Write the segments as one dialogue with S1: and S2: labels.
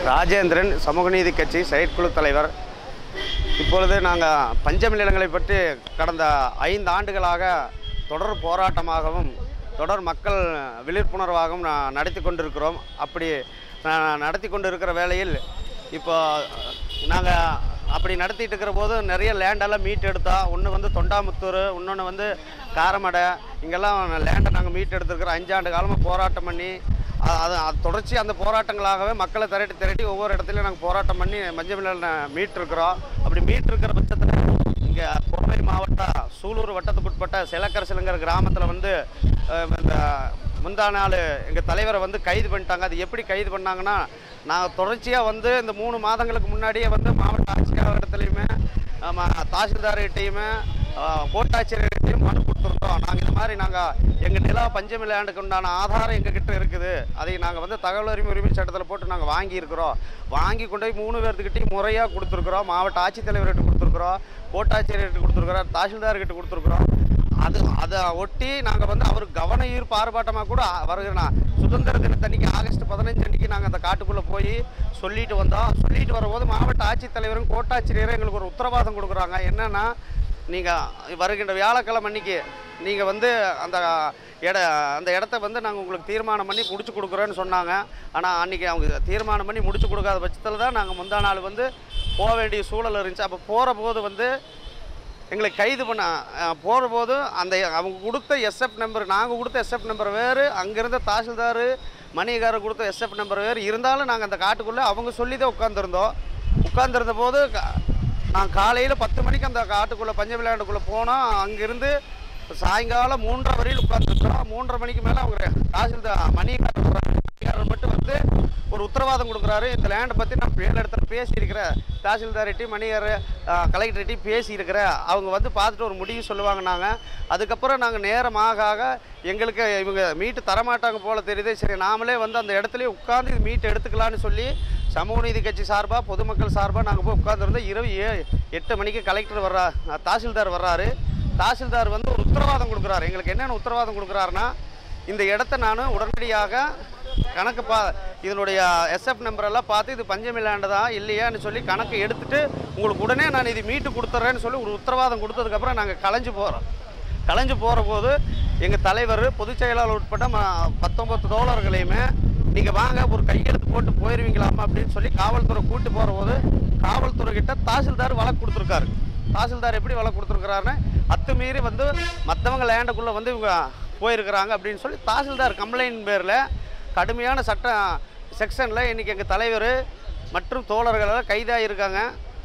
S1: ராஜேந்திரன் சமூக நீதி கட்சி செயற்குழு தலைவர் இப்பொழுது நாங்கள் பஞ்சமி நிலங்களை பற்றி கடந்த ஐந்து ஆண்டுகளாக தொடர் போராட்டமாகவும் தொடர் மக்கள் விழிப்புணர்வாகவும் நா- நடத்தி கொண்டிருக்கிறோம் அப்படி நா- நடத்தி கொண்டு இருக்கிற வேளையில் இப்போ நாங்கள் அப்படி நடத்திட்டு இருக்கிற போது நிறைய லேண்டெல்லாம் மீட் எடுத்தா ஒன்று வந்து தொண்டாமுத்தூர் இன்னொன்று வந்து காரமடை இங்கெல்லாம் லேண்டை நாங்கள் மீட் எடுத்திருக்கிறோம் அஞ்சாண்டு காலமாக போராட்டம் பண்ணி அ- அது அது தொடர்ச்சி அந்த போராட்டங்களாகவே மக்களை திரட்டி திரட்டி ஒவ்வொரு இடத்துலையும் நாங்கள் போராட்டம் பண்ணி மஞ்சள் மீட் இருக்கிறோம் அப்படி மீட் இருக்கிற பட்சத்தில் இங்கே கோவை மாவட்டம் சூலூர் வட்டத்துக்குட்பட்ட சிலக்கரசிலுங்கிற கிராமத்தில் வந்து அஹ், இந்த முந்தா நாள் எங்கள் தலைவரை வந்து கைது பண்ணிட்டாங்க அது எப்படி கைது பண்ணாங்கன்னா நாங்கள் தொடர்ச்சியாக வந்து இந்த மூணு மாதங்களுக்கு முன்னாடியே வந்து மாவட்ட ஆட்சியாளர்கிட்டலையுமே ஆமாம் தாசில்தார்கிட்டையுமே கோட்டாட்சியர்கிட்டையும் மனு கொடுத்துருந்தோம் நாங்கள் இந்த மாதிரி நாங்கள் எங்கள் நிலா பஞ்சமி லேண்டுக்கு உண்டான ஆதாரம் எங்ககிட்ட இருக்குது அதை நாங்கள் வந்து தகவல் அறிவு உரிமை சட்டத்தில் போட்டு நாங்கள் வாங்கியிருக்கிறோம் வாங்கி கொண்டு போய் மூணு பேர்த்துக்கிட்டையும் முறையாக கொடுத்துருக்குறோம் மாவட்ட ஆட்சித்தலைவர்கிட்ட கொடுத்துருக்குறோம் கோட்டாட்சியர்கிட்ட கொடுத்துருக்குறோம் தாசில்தார்கிட்ட கொடுத்துருக்குறோம் அது அதை ஒட்டி நாங்கள் வந்து அவர் கவன ஈர்ப்பு ஆர்ப்பாட்டமாக கூட வருகிறோம் சுதந்திர தினத்தன்னைக்கு ஆகஸ்ட் பதினஞ்சு அன்னைக்கு நாங்கள் அந்த காட்டுக்குள்ளே போய் சொல்லிட்டு வந்தோம் சொல்லிட்டு வரும்போது மாவட்ட ஆட்சித்தலைவரும் கோட்டாட்சியரும் எங்களுக்கு ஒரு உத்தரவாதம் கொடுக்குறாங்க என்னென்னா நீங்கள் வருகின்ற வியாழக்கிழமை அன்னைக்கு நீங்கள் வந்து அந்த இட அந்த இடத்த வந்து நாங்கள் உங்களுக்கு தீர்மானம் பண்ணி முடிச்சு கொடுக்குறோன்னு சொன்னாங்க ஆனால் அன்றைக்கி அவங்க தீர்மானம் பண்ணி முடிச்சு கொடுக்காத பட்சத்தில் தான் நாங்கள் முந்தா நாள் வந்து போக வேண்டிய சூழல் இருந்துச்சு அப்போ போகிற போது வந்து எங்களை கைது பண்ண அஹ், போகிற போது அந்த அவங்க கொடுத்த எஸ்எஃப் நம்பர் நாங்கள் கொடுத்த எஸ்எஃப் நம்பர் வேறு அங்கேருந்த தாசில்தார் மணிகாரர் கொடுத்த எஸ்எஃப் நம்பர் வேறு இருந்தாலும் நாங்கள் அந்த காட்டுக்குள்ளே அவங்க சொல்லி தான் உட்காந்துருந்தோம் உட்காந்துருந்த போது நான் காலையில் பத்து மணிக்கு அந்த காட்டுக்குள்ளே பஞ்ச விளையாண்டுக்குள்ளே போனோம் அங்கேருந்து சாயங்காலம் மூன்றரை வரையில் உட்காந்துருக்கோம் மூன்றரை மணிக்கு மேலே அவங்க தாசில்தார் மணிகாரர் வர்றாரு. மணிகாரர் மட்டும் வந்து ஒரு உத்தரவாதம் கொடுக்குறாரு இந்த லேண்டை பற்றி நான் மேல் இடத்துல பேசியிருக்கிறேன் தாசில்தார்கிட்டையும் மணிகர் கலெக்டர்கிட்டையும் பேசியிருக்கிறேன் அவங்க வந்து பார்த்துட்டு ஒரு முடிவு சொல்லுவாங்க நாங்கள் அதுக்கப்புறம் நாங்கள் நேரமாக ஆக எங்களுக்கு இவங்க மீட்டு தரமாட்டாங்க போல தெரியுது சரி நாமளே வந்து அந்த இடத்துலயே உட்காந்து இது மீட் எடுத்துக்கலான்னு சொல்லி சமூக நீதி கட்சி சார்பாக பொதுமக்கள் சார்பாக நாங்கள் போய் உட்காந்துருந்தோம் இரவு ஏ எட்டு மணிக்கு கலெக்டர் வர்றா தாசில்தார் வர்றாரு தாசில்தார் வந்து ஒரு உத்தரவாதம் கொடுக்குறாரு எங்களுக்கு என்னென்ன உத்தரவாதம் கொடுக்குறாருன்னா இந்த இடத்த நான் உடனடியாக கணக்கு பா இதனுடைய எஸ்எஃப் நம்பர் எல்லாம் பார்த்து இது பஞ்சமில்லாண்டு தான் இல்லையான்னு சொல்லி கணக்கு எடுத்துட்டு உங்களுக்கு உடனே நான் இது மீட்டு கொடுத்துட்றேன்னு சொல்லி ஒரு உத்தரவாதம் கொடுத்ததுக்கப்புறம் நாங்கள் கலைஞ்சு போகிறோம் கலைஞ்சு போகிற போது எங்கள் தலைவர் பொதுச் செயலாளர் உட்பட ம- பத்தொன்பது தோழர்களையுமே நீங்கள் வாங்க ஒரு கையெழுத்து போட்டு போயிடுவீங்களாமா அப்படின்னு சொல்லி காவல்துறை கூட்டு போகிற போது காவல்துறை கிட்ட தாசில்தார் வழக்கு கொடுத்துருக்காரு தாசில்தார் எப்படி வழக்கு கொடுத்துருக்காருன்னு அத்துமீறி வந்து மற்றவங்க லேண்டுக்குள்ளே வந்து இவங்க போயிருக்கிறாங்க அப்படின்னு சொல்லி தாசில்தார் கம்ப்ளைண்ட் பேரில் கடுமையான சட்ட செக்ஷனில் இன்றைக்கி எங்கள் தலைவர் மற்றும் தோழர்கள் எல்லாம் கைதாக இருக்காங்க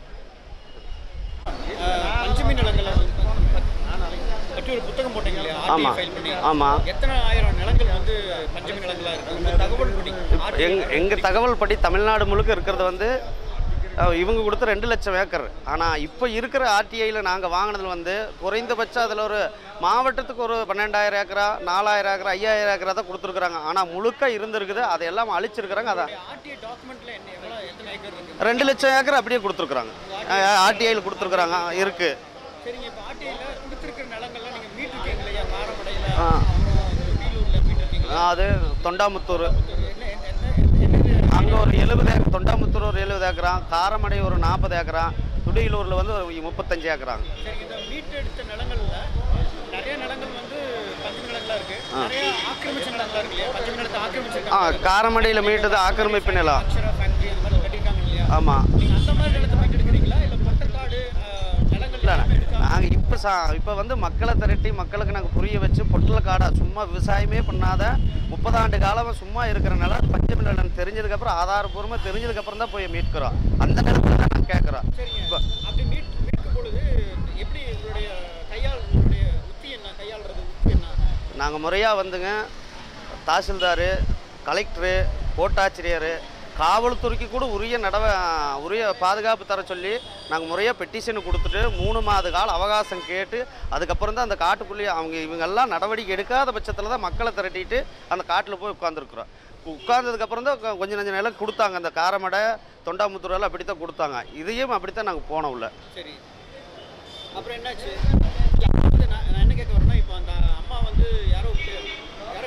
S2: பஞ்சமி நிலங்களை பற்றி ஒரு புத்தகம் போட்டீங்க இல்லையா
S1: ஆமா.
S2: ஆர்டிஐ ஃபைல் பண்ணி
S1: ஆமா.
S2: எத்தனை ஆயிரம் நிலங்கள் வந்து பஞ்சமி நிலங்களா இருக்கு உங்க தகவல் படி
S1: எங் எங்கள் தகவல் படி தமிழ்நாடு முழுக்க இருக்கிறது வந்து அஹ், இவங்க கொடுத்த ரெண்டு லட்சம் ஏக்கர் ஆனால் இப்போ இருக்கிற ஆர்டிஐயில் நாங்கள் வாங்கினதுல வந்து குறைந்தபட்சம் அதில் ஒரு மாவட்டத்துக்கு ஒரு பன்னெண்டாயிரம் ஏக்கரா நாலாயிரம் ஏக்கரா ஐயாயிரம் ஏக்கரா தான் கொடுத்துருக்குறாங்க ஆனால் முழுக்க இருந்திருக்குது அதையெல்லாம் அழிச்சிருக்கிறாங்க அதை
S2: ஆர்டிஐ டாக்குமெண்ட்ல என்ன எவ்வளோ எத்தனை ஏக்கர் இருக்கு
S1: ரெண்டு லட்சம் ஏக்கர் அப்படியே கொடுத்துருக்குறாங்க ஆர்டிஐயில் கொடுத்துருக்குறாங்க இருக்குது
S2: சரிங்க இப்போ ஆர்டிஐல கொடுத்துருக்கிற நிலங்கள்லாம் நீங்க மீட்டிருக்கீங்க இல்லையா காரமடையில்
S1: ஆ.
S2: வீலூர்ல மீட்டிருக்கீங்க
S1: அது தொண்டாமுத்தூர்
S2: என்ன என்ன என்ன என்ன
S1: அங்கே ஒரு எழுபது ஏக்கர் தொண்டாமுத்தூர் ஒரு எழுபது ஏக்கரா காரமடை ஒரு நாற்பது ஏக்கரா துடியலூரில் வந்து ஒரு முப்பத்தஞ்சு ஏக்கராங்க
S2: சரிங்க இந்த மீட்டெடுத்த நிலங்கள்ல நிறைய நிலங்கள் வந்து பஞ்சமி நிலங்களா இருக்கு நிறைய ஆக்கிரமிச்ச நிலங்களா இருக்கு இல்லையா பஞ்சமி நிலத்தை
S1: ஆ
S2: ஆக்கிரமிச்சிருக்காங்க
S1: காரமடையில் மீட்டது ஆக்கிரமிப்பு நிலம்
S2: அக்ஷரா ஃபேக்டரி இது மாதிரி கட்டியிருக்காங்க இல்லையா
S1: ஆமாம்
S2: நீங்க அந்த மாதிரி நிலத்தை மீட்டெடுக்கிறீங்களா இல்ல பொட்டக்காடு அஹ், நிலங்கள்
S1: இல்லை
S2: எல்லாமே இருக்கா?
S1: நாங்கள் இப்போ சா இப்போ வந்து மக்களை திரட்டி மக்களுக்கு நாங்கள் புரிய வச்சு பொட்டல காடா சும்மா விவசாயமே பண்ணாத முப்பதாண்டு காலமாக சும்மா இருக்கிற நிலம் பஞ்சமி நிலம் தெரிஞ்சதுக்கப்புறம் ஆதாரபூர்வமாக தெரிஞ்சதுக்கப்புறம் தான் போய் மீட்கிறோம் அந்த நிலத்துல தான் நாங்கள் கேட்குறோம்
S2: சரிங்க
S1: இப்போ
S2: அப்படி மீட் மீட்கும் பொழுது எப்படி உங்களுடைய கையாள் உங்களுடைய உத்தி என்ன கையாளுறது உத்தி என்ன
S1: நாங்கள் முறையாக வந்துங்க தாசில்தார் கலெக்டரு கோட்டாட்சியர் காவல்துறைக்கு கூட உரிய நடவ உரிய பாதுகாப்பு தர சொல்லி நாங்கள் முறையாக பெட்டிஷன் கொடுத்துட்டு மூணு மாத கால அவகாசம் கேட்டு அதுக்கப்புறம் தான் அந்த காட்டுக்குள்ளேயே அவங்க இவங்கெல்லாம் நடவடிக்கை எடுக்காத பட்சத்தில் தான் மக்களை திரட்டிட்டு அந்த காட்டில் போய் உட்காந்துருக்குறோம் உட்கார்ந்ததுக்கப்புறம் தான் கொ- கொஞ்சம் கொஞ்சம் நிலம் கொடுத்தாங்க அந்த காரமடை தொண்டாமுத்தூர் எல்லாம் அப்படி தான் கொடுத்தாங்க இதையும் அப்படி தான் நாங்கள் போனோம் உள்ள
S2: சரி அப்புறம் என்னாச்சு இல்ல, அப்ப வந்து நான் நான் என்ன கேட்க வரேன்னா இப்போ அந்த அம்மா வந்து யாரோ யாரோ கம்ப்ளைண்ட்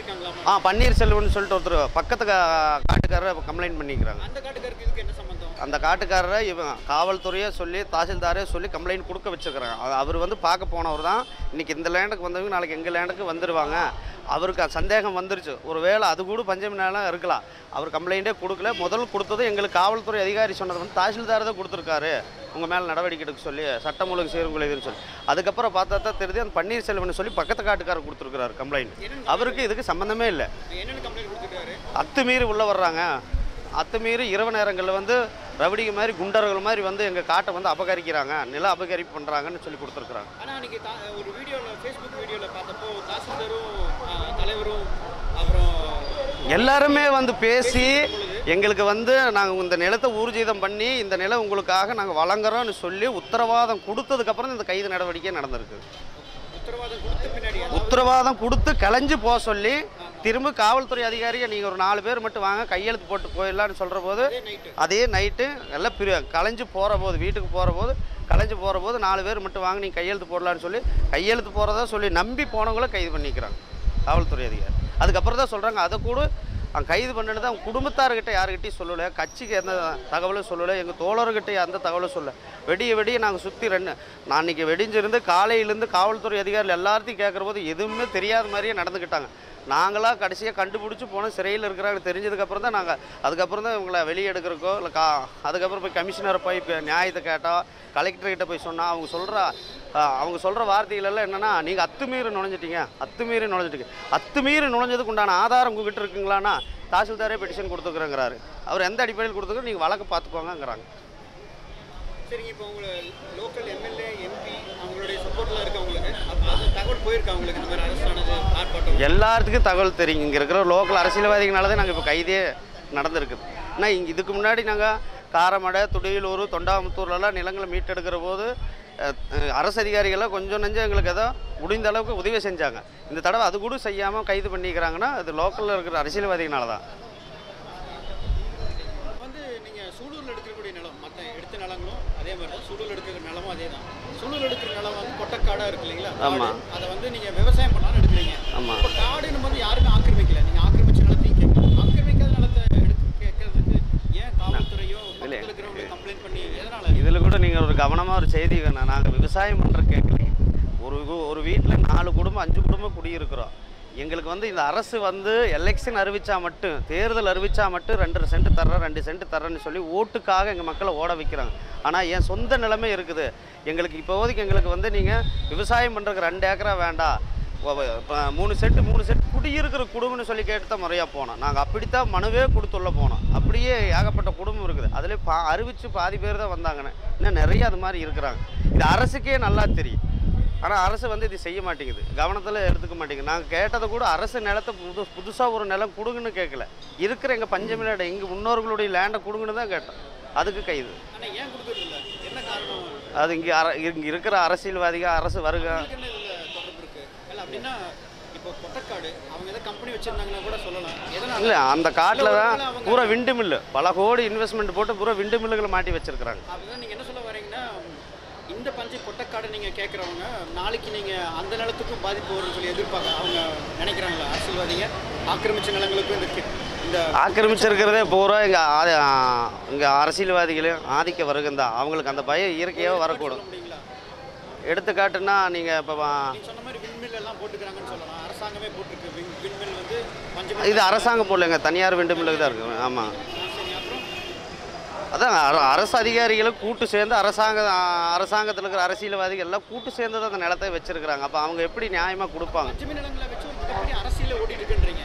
S2: பண்ணியிருக்காங்களாமா
S1: ஆ பன்னீர் செல்வம்னு சொல்லிட்டு ஒருத்தர் பக்கத்து கா- காட்டுக்காரர் கம்ப்ளைண்ட் பண்ணிக்கிறாங்க
S2: அந்த காட்டுக்காருக்கு இதுக்கு என்ன சம்பந்தம்
S1: அந்த காட்டுக்காரரை இவன் காவல்துறையை சொல்லி தாசில்தாரே சொல்லி கம்ப்ளைண்ட் கொடுக்க வச்சிருக்கிறாங்க அது அவர் வந்து பார்க்க போனவர் தான் இன்னைக்கு இந்த லேண்டுக்கு வந்தவங்க நாளைக்கு எங்கள் லேண்டுக்கு வந்துடுவாங்க அவருக்கு அது சந்தேகம் வந்துருச்சு ஒரு வேளை அது கூட பஞ்சமி நேரம் இருக்கலாம் அவர் கம்ப்ளைண்ட்டே கொடுக்கல முதல் கொடுத்தது எங்களுக்கு காவல்துறை அதிகாரி சொன்னது வந்து தாசில்தார் தான் கொடுத்துருக்காரு உங்கள் மேலே நடவடிக்கை எடுக்க சொல்லி சட்டம் ஒழுங்கு சீர்குலை இதுன்னு சொல்லி அதுக்கப்புறம் பார்த்தா தான் தெரியுது அந்த பன்னீர்செல்வன் சொல்லி பக்கத்து காட்டுக்காரர் கொடுத்துருக்காரு கம்ப்ளைண்ட் அவருக்கு இதுக்கு சம்மந்தமே இல்லை
S2: என்னென்ன கம்ப்ளைண்ட் கொடுத்துருக்காரு
S1: அத்துமீறி உள்ளே வர்றாங்க அத்துமீறி இரவு நேரங்களில் வந்து ரவுடிங்க மாதிரி குண்டர்கள் மாதிரி வந்து எங்கள் காட்டை வந்து அபகரிக்கிறாங்க நில அபகரிப்பு பண்ணுறாங்கன்னு சொல்லி கொடுத்துருக்குறாங்க
S2: ஆனால் அன்றைக்கி தா ஒரு வீடியோவில் ஃபேஸ்புக் வீடியோவில் பார்த்தப்போ தாசில்தாரும் ஆ, தலைவரும் அப்புறம்
S1: எல்லாருமே வந்து பேசி எங்களுக்கு வந்து நாங்கள் இந்த நிலத்தை ஊர்ஜிதம் பண்ணி இந்த நிலம் உங்களுக்காக நாங்கள் வழங்குறோம்னு சொல்லி உத்தரவாதம் கொடுத்ததுக்கப்புறம் இந்த கைது நடவடிக்கை நடந்திருக்கு
S2: உத்தரவாதம் கொடுத்த பின்னாடி அதாவது
S1: உத்தரவாதம் கொடுத்து கலைஞ்சு போக சொல்லி திரும்ப காவல்துறை அதிகாரியை நீங்கள் ஒரு நாலு பேர் மட்டும் வாங்க கையெழுத்து போட்டு போயிடலான்னு சொல்கிற போது
S2: நைட்டு
S1: அதே நைட்டு எல்லாம் பிரி கலைஞ்சு போகிற போது வீட்டுக்கு போகிற போது கலைஞ்சு போகிற போது நாலு பேர் மட்டும் வாங்க நீங்கள் கையெழுத்து போடலான்னு சொல்லி கையெழுத்து போகிறதா சொல்லி நம்பி போனவங்கள கைது பண்ணிக்கிறாங்க காவல்துறை அதிகாரி அதுக்கப்புறம் தான் சொல்கிறாங்க அதை கூட அவங்க கைது பண்ணிட்டு தான் அவங்க குடும்பத்தார்கிட்ட யாருக்கிட்டையும் சொல்லலை கட்சிக்கு எந்த தகவலும் சொல்லலை எங்கள் தோழர்கிட்ட எந்த தகவலும் சொல்லலை வெடிய வெடிய நாங்கள் சுற்றி ரெண்டு நான் அன்றைக்கி வெடிஞ்சிருந்து காலையிலேருந்து காவல்துறை அதிகாரிகள் எல்லாத்தையும் கேட்குற போது எதுவுமே தெரியாத மாதிரியே நடந்துக்கிட்டாங்க நாங்களாக கடைசியாக கண்டுபிடிச்சி போனோம் சிறையில் இருக்கிறாங்க தெரிஞ்சதுக்கப்புறம் தான் நாங்கள் அதுக்கப்புறம் தான் இவங்களை வெளியே எடுக்கிறக்கோ இல்லை கா அதுக்கப்புறம் போய் கமிஷனரை போய் இப்போ நியாயத்தை கேட்டோம் கலெக்டர்கிட்ட போய் சொன்னால் அவங்க சொல்கிற அவங்க சொல்கிற வார்த்தைகள் எல்லாம் என்னென்னா நீங்கள் அத்துமீறி நுழைஞ்சிட்டீங்க அத்துமீறி நுழைஞ்சிட்டீங்க அத்துமீறி நுழைஞ்சதுக்கு உண்டான ஆதாரம் உங்ககிட்ட இருக்குங்களான்னா தாசில்தாரே பெட்டிஷன் கொடுத்துக்கிறேங்கிறாரு அவர் எந்த அடிப்படையில் கொடுத்துக்கிறோம் நீங்கள் வழக்கு பார்த்துக்கோங்கங்கிறாங்க
S2: சரிங்க இப்போ உங்களை லோக்கல் எம்எல்ஏ எம்பி அவங்களுடைய சப்போர்ட்டில் இருக்கவங்களுக்கு அப்போ அது தகவல் போயிருக்கா அவங்களுக்கு இந்த மாதிரி அரெஸ்ட் ஆனது ஆர்ப்பாட்டம்
S1: எல்லாத்துக்கும் தகவல் தெரியும் இங்கே இருக்கிற லோக்கல் அரசியல்வாதிகளால தான் நாங்கள் இப்போ கைதே நடந்திருக்குது ஆனால் இங்கே இதுக்கு முன்னாடி நாங்கள் காரமடை துடியலூர் தொண்டாமுத்தூர்லலாம் நிலங்களை மீட்டெடுக்கிற போது அஹ், அஹ், அரசு அதிகாரிகள்லாம் கொஞ்சம் நஞ்சம் எங்களுக்கு ஏதோ முடிந்த அளவுக்கு உதவி செஞ்சாங்க இந்த தடவை அது கூட செய்யாமல் கைது பண்ணிக்கிறாங்கன்னா அது லோக்கலில் இருக்கிற அரசியல்வாதிகளால தான்
S2: வந்து நீங்கள் சூலூரில் எடுக்கக்கூடிய நிலம் மற்ற எடுத்த நிலங்களும் அதே மாதிரி தான் சூலூரில் எடுக்கிற நிலமும் அதே தான் சூலூரில் எடுக்கிற நிலம் வந்து கொட்டக்காடாக இருக்கு இல்லைங்களா
S1: ஆமா.
S2: காடு. அதை வந்து நீங்கள் விவசாயம் பண்ணாலும் எடுக்கிறீங்க
S1: ஆமா.
S2: இப்போ காடுன்னு வந்து யாருமே ஆக்கிரமிக்கல நீங்கள் ஆக்கிரமிச்ச நிலத்தையும் கேட்கலாம் ஆக்கிரமிக்காத நிலத்தை எடுத்து கேட்கறதுக்கு ஏன் காவல்துறையோ பக்கத்தில் இருக்கிறவங்க கம்ப்ளைண்ட் பண்ணி எதனால
S1: இதில் கூட நீங்கள் ஒரு கவனமாக ஒரு செய்தி வேணும் நாங்கள் விவசாயம் பண்ணுற கேட்கலைங்க ஒரு கு- ஒரு வீட்டில் நாலு குடும்பம் அஞ்சு குடும்பம் குடியிருக்கிறோம் எங்களுக்கு வந்து இந்த அரசு வந்து எலெக்ஷன் அறிவிச்சா மட்டும் தேர்தல் அறிவிச்சா மட்டும் ரெண்டு சென்ட் தர்றேன் ரெண்டு சென்ட் தர்றேன்னு சொல்லி ஓட்டுக்காக எங்கள் மக்களை ஓட வைக்கிறாங்க ஆனால் என் சொந்த நிலைமை இருக்குது எங்களுக்கு இப்போதைக்கு எங்களுக்கு வந்து நீங்கள் விவசாயம் பண்ணுறதுக்கு ரெண்டு ஏக்கரா வேண்டாம் ஒ- ஒ- இப்ப மூணு சென்ட் மூணு சென்ட் குடியிருக்கிற குடும்பம்னு சொல்லி கேட்டு தான் முறையாக போனோம் நாங்கள் அப்படித்தான் மனுவே கொடுத்துள்ள போனோம் அப்படியே ஏகப்பட்ட குடும்பம் இருக்குது அதில் பா அறிவிச்சு பாதி பேர் தான் வந்தாங்கன்னு இன்னும் நிறைய அது மாதிரி இருக்கிறாங்க இது அரசுக்கே நல்லா தெரியும் ஆனால் அரசு வந்து இது செய்ய மாட்டேங்குது கவனத்தில் எடுத்துக்க மாட்டேங்குது நாங்கள் கேட்டதை கூட அரசு நிலத்தை புது புதுசாக ஒரு நிலம் கொடுங்கன்னு கேட்கல இருக்கிற எங்கள் பஞ்சமிலாட எங்கள் முன்னோர்களுடைய லேண்டை கொடுங்கன்னு தான் கேட்டோம் அதுக்கு கைது
S2: ஆனால் ஏன் கொடுக்கறது இல்லை என்ன காரணம்
S1: அது இங்கே அர இங்கே இருக்கிற அரசியல்வாதிகள் அரசு வருக
S2: உங்களுக்கு என்ன இதில் தொடர்பு இருக்கு இல்லை அப்படின்னா இப்போ கொட்டக்காடு அவங்க ஏதோ கம்பெனி வச்சிருந்தாங்கன்னா கூட சொல்லலாம் எதனால
S1: இல்லை அந்த காட்டில் தான் பூரா விண்டு மில்லு பல கோடி இன்வெஸ்ட்மெண்ட் போட்டு பூரா விண்டு மில்லுகளை மாட்டி வச்சிருக்கிறாங்க
S2: அப்படிதான் நீங்கள் என்ன சொல்ல வரீங்கன்னா இந்த பஞ்சு கொட்டக்காடை நீங்கள் கேட்குறவங்க நாளைக்கு நீங்கள் அந்த நிலத்துக்கும் பாதிப்பு வரும்னு சொல்லி எதிர்பார்க்க அவங்க நினைக்கிறாங்களா அரசியல்வாதிங்க ஆக்கிரமிச்ச நிலங்களுக்கும் இந்த கி- இந்த
S1: ஆக்கிரமிச்சிருக்கிறதே பூரா இங்கே இங்கே அரசியல்வாதிகளையும் ஆதிக்க வருகம் தான் அவங்களுக்கு அந்த பயம் இயற்கையாக வரக்கூடும்
S2: சொல்ல முடியுங்களா
S1: எடுத்துக்காட்டுன்னா நீங்கள் இப்போ
S2: நீங்க சொன்ன மாதிரி விண்மில் எல்லாம் போட்டுக்கிறாங்கன்னு சொல்லலாம் அரசாங்கமே போட்டிருக்கு விண் விண்மில் வந்து பஞ்சு
S1: இது அரசாங்கம் போடலைங்க தனியார் விண்டு மில்லுக்கு தான் இருக்குது ஆமாம்
S2: சரி அப்புறம்
S1: அதான் அர- அரசு அதிகாரிகளும் கூட்டு சேர்ந்து அரசாங்க அரசாங்கத்தில் இருக்கிற அரசியல்வாதிகள் எல்லாம் கூட்டு சேர்ந்து தான் அந்த நிலத்தை வச்சிருக்கிறாங்க அப்போ அவங்க எப்படி நியாயமாக கொடுப்பாங்க
S2: பஞ்சமி நிலங்களை வச்சு ஒரு மிகப்பெரிய அரசியல ஓடிட்டு இருக்குன்றீங்க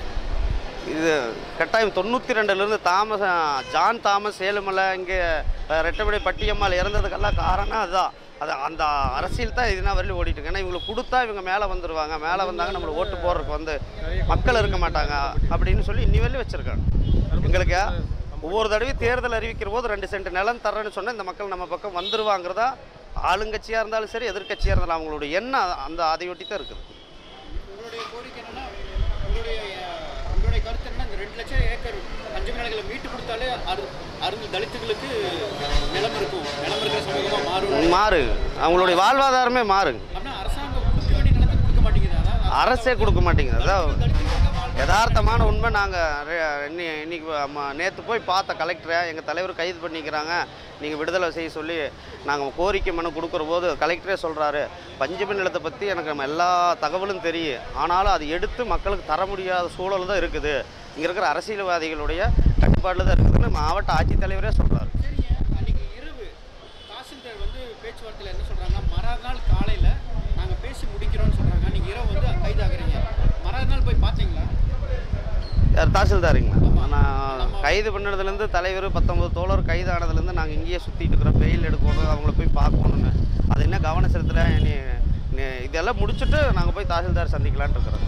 S1: இது கட்டாயம் தொண்ணூற்றி ரெண்டுலேருந்து தாமஸ் ஜான் தாமஸ் சேலுமலை இங்கே ரெட்டபடி பட்டியம்மாள் இறந்ததுக்கெல்லாம் காரணம் அதுதான் அது அந்த அரசியல் தான் இதுனா வரையிலும் ஓடிட்டு இருக்கு. ஏன்னா இவங்களுக்கு கொடுத்தா இவங்க மேலே வந்துடுவாங்க மேலே வந்தாங்க நம்மளை ஓட்டு போடுறதுக்கு வந்து மக்கள் இருக்க மாட்டாங்க அப்படின்னு சொல்லி இன்னி வரையிலும் வச்சுருக்காங்க எங்களுக்கு ஒவ்வொரு தடவையும் தேர்தல் அறிவிக்கிற போது ரெண்டு சென்ட் நிலம் தர்றேன்னு சொன்னால் இந்த மக்கள் நம்ம பக்கம் வந்துருவாங்கிறதா ஆளுங்கட்சியாக இருந்தாலும் சரி எதிர்க்கட்சியாக இருந்தாலும் அவங்களோட எண்ணம் அந்த அதையொட்டி தான் இருக்குது
S2: உங்களுடைய கோரிக்கை என்னன்னா உங்களுடைய அஹ், உங்களுடைய கருத்து என்ன இந்த ரெண்டு லட்சம் ஏக்கர் பஞ்சமி நிலங்களை மீட்டு கொடுத்தாலே அரு அருள் தலித்துகளுக்கு நிலம் இருக்கும் நிலம் இருக்கிற சமூகமாக மாறும்
S1: மாறு அவங்களுடைய வாழ்வாதாரமே மாறுங்க
S2: அப்படின்னா அரசாங்கம் கொடுக்க வேண்டிய நிலத்தை கொடுக்க மாட்டேங்குது அதான்
S1: அரசே கொடுக்க மாட்டேங்குது அதான்
S2: தலித்துகளுக்கு வாழ்ற
S1: யதார்த்தமான உண்மை நாங்கள் இன்னைக்கு நேற்று போய் பார்த்த கலெக்டரை எங்கள் தலைவர் கைது பண்ணிக்கிறாங்க நீங்கள் விடுதலை செய்ய சொல்லி நாங்கள் கோரிக்கை மனு கொடுக்குற போது கலெக்டரே சொல்கிறாரு பஞ்சமி நிலத்தை பற்றி எனக்கு நம்ம எல்லா தகவலும் தெரியும் ஆனாலும் அது எடுத்து மக்களுக்கு தர முடியாத சூழல் தான் இருக்குது இங்கே இருக்கிற அரசியல்வாதிகளுடைய கட்டுப்பாட்டில் தான் இருக்குதுன்னு மாவட்ட ஆட்சித்தலைவரே சொல்கிறாரு
S2: சரிங்க அன்னைக்கு இரவு தாசில்தார் வந்து பேச்சுவார்த்தையில் என்ன சொல்றாங்க மறுநாள் காலையில நாங்க பேசி முடிக்கிறோம்னு சொல்றாங்க அன்னைக்கு இரவு வந்து கைதாகிறீங்க மறுநாள் போய் பார்த்தீங்களா
S1: யார் தாசில்தாருங்களா
S2: ஆமா.
S1: நான்
S2: நம்ம-
S1: கைது பண்ணதுலேருந்து தலைவர் பத்தொம்பது தோழர் கைது ஆனதுலேருந்து நாங்கள் இங்கேயே சுற்றிட்டு இருக்கிறோம் பெயில் எடுக்கணும் அவங்கள போய் பார்க்கணுன்னு அது என்ன கவனம் செலுத்தல நீ நீ இதெல்லாம் முடிச்சுட்டு நாங்கள் போய் தாசில்தார் சந்திக்கலான்ட்டு இருக்கிறோம்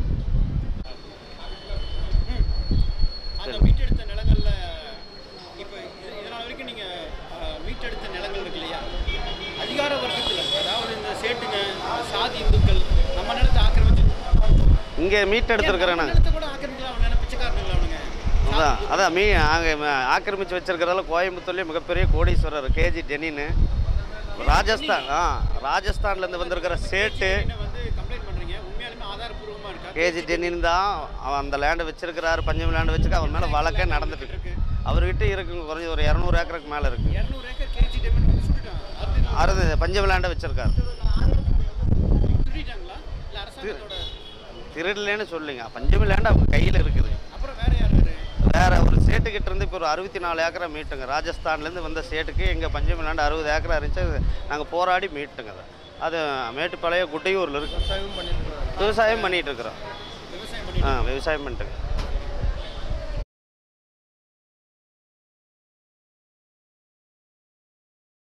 S2: ம். அந்த மீட்டெடுத்த நிலங்கள்ல இப்போ இது- இதனால வரைக்கும் நீங்க அஹ், மீட்டெடுத்த நிலங்கள் இருக்கு இல்லையா அதிகார வர்க்கத்தில் அதாவது இந்த சேட்டுங்க சாதி இந்துக்கள் நம்ம நிலத்தை ஆக்கிரமிச்சு
S1: இங்கே மீட் எடுத்துருக்கிறேன்
S2: நம்ம
S1: நாங்கள்
S2: நிலத்தை கூட ஆக்கிரமிக்கலாம் அவன் நினைப்பு பிச்சைக்காரனுங்களா அவனுங்க
S1: அதான் அதான் மீ அங்கே ஆக்கிரமிச்சு வச்சிருக்கிறதால கோயம்புத்தூர்லேயே மிகப்பெரிய கோடீஸ்வரர் கேஜி டெனின்னு ராஜஸ்தான் ஆ ராஜஸ்தான்லேருந்து வந்திருக்கிற சேட்டு
S2: என்ன வந்து கம்ப்ளைண்ட் பண்றீங்க உண்மையாலுமே ஆதாரப்பூர்வமா இருக்கா
S1: கேஜி டென்னின் தான் அவன் அந்த லேண்டை வச்சிருக்கிறாரு பஞ்சமி லேண்டு வச்சுக்க அவன் மேலே வழக்கே நடந்துட்டு இருக்கு அவர்கிட்ட இருக்குங்க குறைஞ்ச ஒரு இரநூறு ஏக்கருக்கு மேலே இருக்கு
S2: இரநூறு ஏக்கர் கேஜி டெமெண்ட் வந்து சுட்டுட்டான் அது
S1: அறுது பஞ்சமி லேண்டை வச்சிருக்காரு
S2: திருடிட்டாங்களா இல்ல அரசாங்கத்தோட
S1: திருடலேன்னு சொல்லுங்க பஞ்சமி லேண்ட் அவங்க கையில் இருக்குது
S2: அப்புறம் வேற யார் யாரு
S1: வேற ஒரு சேட்டுக்கிட்ட இருந்து இப்போ ஒரு அறுபத்தி நாலு ஏக்கரை மீட்டுங்க ராஜஸ்தான்லேருந்து வந்த சேட்டுக்கு எங்கள் பஞ்சமி லேண்ட் அறுபது ஏக்கரா இருந்துச்சு நாங்கள் போராடி மீட்டுங்க அதை அது மேட்டுப்பாளையம் குட்டையூரில் இருக்கு விவசாயம் பண்ணிட்டு இருக்கிறோம்
S2: விவசாயம் பண்ணி
S1: ஆ விவசாயம் பண்ணிட்டு